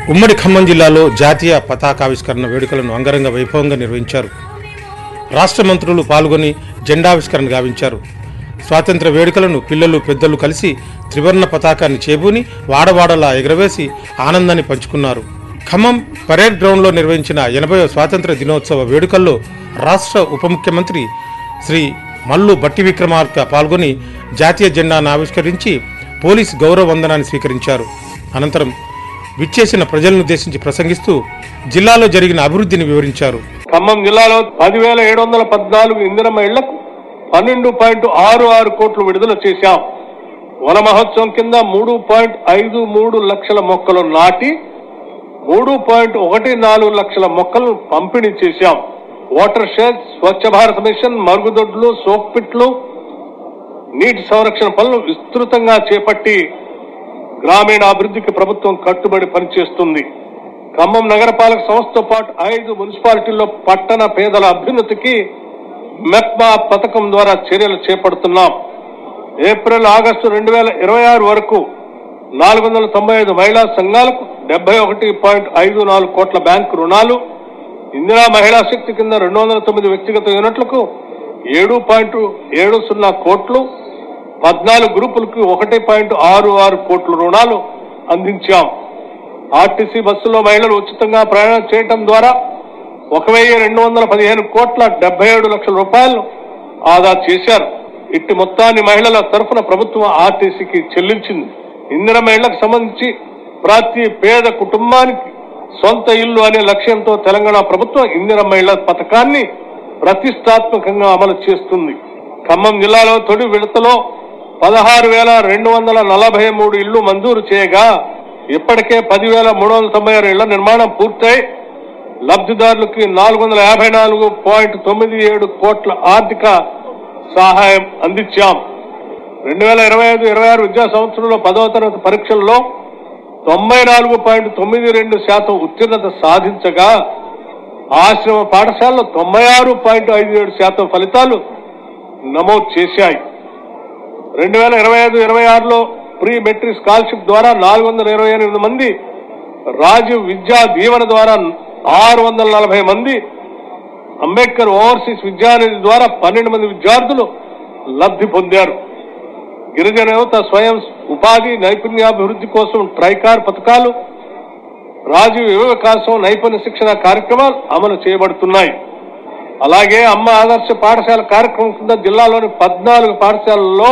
ఉమ్మడి ఖమ్మం జిల్లాలో జాతీయ పతాకావిష్కరణ వేడుకలను అంగరంగ వైభవంగా నిర్వహించారు రాష్ట్ర మంత్రులు పాల్గొని జెండావిష్కరణ గావించారు స్వాతంత్ర వేడుకలను పిల్లలు పెద్దలు కలిసి త్రివర్ణ పతాకాన్ని చేబూని వాడవాడలా ఎగరవేసి ఆనందాన్ని పంచుకున్నారు ఖమ్మం పరేడ్ గ్రౌండ్లో నిర్వహించిన ఎనభై స్వాతంత్ర దినోత్సవ వేడుకల్లో రాష్ట్ర ఉప ముఖ్యమంత్రి శ్రీ మల్లు బట్టి విక్రమార్క పాల్గొని జాతీయ జెండాను ఆవిష్కరించి పోలీస్ గౌరవ వందనాన్ని స్వీకరించారు అనంతరం విచ్చేసిన ప్రజలనుద్దేశించి ప్రసంగిస్తూ జిల్లాలో జరిగిన అభివృద్ధిని వివరించారు ఖమ్మం జిల్లాలో పదివేల ఏడు వందల పద్నాలుగు ఇందిరమ్మ ఇళ్లకు పన్నెండు పాయింట్ ఆరు ఆరు కోట్లు విడుదల చేశాం వన మహోత్సవం కింద మూడు పాయింట్ ఐదు మూడు లక్షల మొక్కలు నాటి మూడు పాయింట్ ఒకటి నాలుగు లక్షల మొక్కలను పంపిణీ చేశాం water shed Swachh Bharat mission మరుగుదొడ్లు సోప్ పిట్లు నీటి సంరక్షణ పనులు విస్తృతంగా చేపట్టి గ్రామీణ అభివృద్ధికి ప్రభుత్వం కట్టుబడి పనిచేస్తుంది ఖమ్మం నగరపాలక సంస్థతో పాటు ఐదు మున్సిపాలిటీల్లో పట్టణ పేదల అభ్యున్నతికి మెప్మా పథకం ద్వారా చర్యలు చేపడుతున్నాం ఏప్రిల్ ఆగస్టు రెండు వేల ఇరవై ఆరు వరకు నాలుగు వందల తొంభై ఐదు మహిళా సంఘాలకు డెబ్బై ఒకటి పాయింట్ ఐదు నాలుగు కోట్ల బ్యాంకు రుణాలు ఇందిరా మహిళా శక్తి కింద రెండు వందల తొమ్మిది వ్యక్తిగత యూనిట్లకు ఏడు పాయింట్ ఏడు సున్నా కోట్లు పద్నాలుగు గ్రూపులకు ఒకటి పాయింట్ ఆరు ఆరు కోట్ల రుణాలు అందించాం ఆర్టీసీ బస్సులో మహిళలు ఉచితంగా ప్రయాణం చేయటం ద్వారా ఒక వెయ్యి రెండు వందల పదిహేను కోట్ల డెబ్బై ఏడు లక్షల రూపాయలు ఆదా చేశారు ఇట్టి మొత్తాన్ని మహిళల తరఫున ప్రభుత్వం ఆర్టీసీకి చెల్లించింది ఇందిర మహిళలకు సంబంధించి ప్రతి పేద కుటుంబానికి సొంత ఇల్లు అనే లక్ష్యంతో తెలంగాణ ప్రభుత్వం ఇందిర మహిళ పథకాన్ని ప్రతిష్టాత్మకంగా అమలు చేస్తుంది ఖమ్మం జిల్లాలో తొలి విడతలో పదహారు వేల రెండు వందల నలభై మూడు ఇళ్లు మంజూరు చేయగా ఇప్పటికే పదివేల మూడు వందల తొంభై ఆరు ఇళ్ల నిర్మాణం పూర్తయి లబ్ధిదారులకి నాలుగు వందల యాభై నాలుగు పాయింట్ తొమ్మిది ఏడు కోట్ల ఆర్థిక సహాయం అందించాం రెండు వేల ఇరవై ఐదు ఇరవై ఆరు విద్యా సంవత్సరంలో పదవ తరగతి పరీక్షల్లో తొంభై నాలుగు పాయింట్ తొమ్మిది రెండు శాతం ఉత్తీర్ణత సాధించగా ఆశ్రమ పాఠశాలలో తొంభై ఆరు పాయింట్ ఐదు ఏడు శాతం ఫలితాలు నమోదు చేశాయి రెండు వేల ఇరవై ఐదు ఇరవై ఆరులో ప్రీ మెట్రిక్ స్కాలర్షిప్ ద్వారా నాలుగు వందల ఇరవై ఎనిమిది మంది రాజీవ్ విద్యా దీవెన ద్వారా ఆరు వందల నలభై మంది అంబేద్కర్ ఓవర్సీస్ విద్యానిధి ద్వారా పన్నెండు మంది విద్యార్థులు లబ్ధి పొందారు గిరిజన యువత స్వయం ఉపాధి నైపుణ్యాభివృద్ధి కోసం ట్రైకార్ పథకాలు రాజీవ్ యువ వికాసం నైపుణ్య శిక్షణ కార్యక్రమాలు అమలు చేయబడుతున్నాయి అలాగే అమ్మ ఆదర్శ పాఠశాల కార్యక్రమం కింద జిల్లాలోని పద్నాలుగు పాఠశాలల్లో